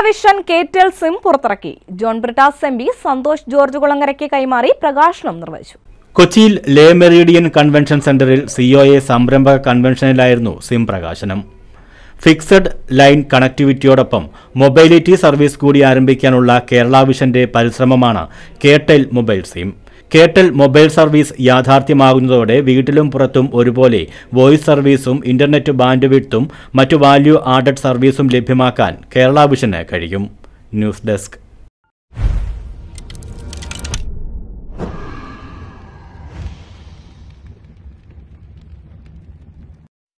vision കേറ്റൽ SIM പുറത്തിറക്കി John Brittas MP പി സന്തോഷ് ജോർജ് കുളങ്ങരയ്ക്ക് കൈമാറി പ്രകാശനം നിർവഹിച്ചു കൊച്ചിയിൽ ലേ മെറീഡിയൻ കൺവെൻഷൻ സെന്ററിൽ സിഒഎ സംരംഭക കൺവെൻഷനിലായിരുന്നു സിം പ്രകാശനം ഫിക്സഡ് ലൈൻ കണക്ടിവിറ്റിയോടൊപ്പം മൊബൈലിറ്റി സർവീസ് കൂടി ആരംഭിക്കാനുള്ള കേരള വിഷന്റെ പരിശ്രമമാണ് കേട്ടൽ മൊബൈൽ സിം കേട്ടൽ മൊബൈൽ സർവീസ് യാഥാർത്ഥ്യമാകുന്നതോടെ വീട്ടിലും പുറത്തും ഒരുപോലെ വോയിസ് സർവീസും ഇന്റർനെറ്റ് ബാൻഡ് വിഡ്ത്തും മറ്റു വാല്യൂ ആഡഡ് സർവീസും ലഭ്യമാക്കാൻ കേരള വിഷന് കഴിയും ന്യൂസ് ഡെസ്ക്